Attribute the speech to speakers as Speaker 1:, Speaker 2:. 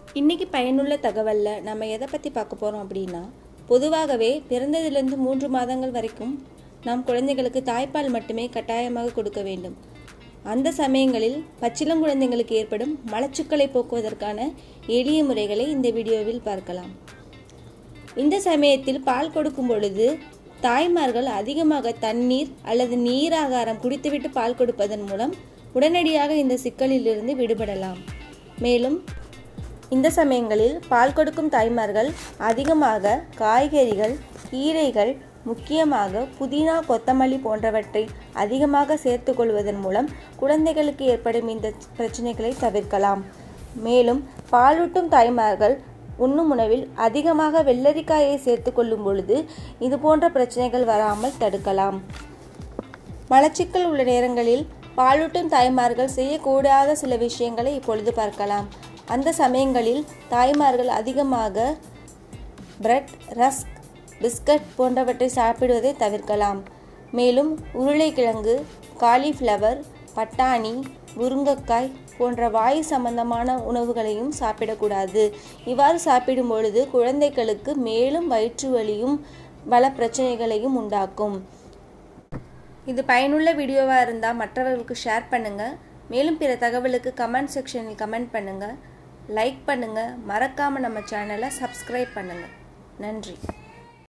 Speaker 1: இன்றைக்கி பயனுள்ள தகவலில் நம்ம எதை பற்றி பார்க்க போகிறோம் அப்படின்னா பொதுவாகவே பிறந்ததிலிருந்து மூன்று மாதங்கள் வரைக்கும் நாம் குழந்தைகளுக்கு தாய்ப்பால் மட்டுமே கட்டாயமாக கொடுக்க வேண்டும் அந்த சமயங்களில் பச்சிளங்குழந்தைங்களுக்கு ஏற்படும் மலச்சுக்களை போக்குவதற்கான எளிய முறைகளை இந்த வீடியோவில் பார்க்கலாம் இந்த சமயத்தில் பால் கொடுக்கும் பொழுது தாய்மார்கள் அதிகமாக தண்ணீர் அல்லது நீராகாரம் குடித்துவிட்டு பால் கொடுப்பதன் மூலம் உடனடியாக இந்த சிக்கலிலிருந்து விடுபடலாம் மேலும் இந்த சமயங்களில் பால் கொடுக்கும் தாய்மார்கள் அதிகமாக காய்கறிகள் கீரைகள் முக்கியமாக புதினா கொத்தமல்லி போன்றவற்றை அதிகமாக சேர்த்து கொள்வதன் மூலம் குழந்தைகளுக்கு ஏற்படும் இந்த பிரச்சனைகளை தவிர்க்கலாம் மேலும் பாலூட்டும் தாய்மார்கள் உண்ணும் உணவில் அதிகமாக வெள்ளரிக்காயை சேர்த்து கொள்ளும் பொழுது இது போன்ற பிரச்சனைகள் வராமல் தடுக்கலாம் மலச்சிக்கல் உள்ள நேரங்களில் பாலூட்டும் தாய்மார்கள் செய்யக்கூடாத சில விஷயங்களை இப்பொழுது பார்க்கலாம் அந்த சமயங்களில் தாய்மார்கள் அதிகமாக பிரெட் ரஸ்க் பிஸ்கட் போன்றவற்றை சாப்பிடுவதை தவிர்க்கலாம் மேலும் உருளைக்கிழங்கு காலிஃப்ளவர் பட்டாணி முருங்கைக்காய் போன்ற வாயு சம்பந்தமான உணவுகளையும் சாப்பிடக்கூடாது இவ்வாறு சாப்பிடும் பொழுது குழந்தைகளுக்கு மேலும் வயிற்று வலியும் பல பிரச்சனைகளையும் உண்டாக்கும் இது பயனுள்ள வீடியோவாக இருந்தால் மற்றவர்களுக்கு ஷேர் பண்ணுங்கள் மேலும் பிற தகவலுக்கு கமெண்ட் செக்ஷனில் கமெண்ட் பண்ணுங்கள் லைக் பண்ணுங்கள் மறக்காமல் நம்ம சேனலை சப்ஸ்கிரைப் பண்ணுங்கள் நன்றி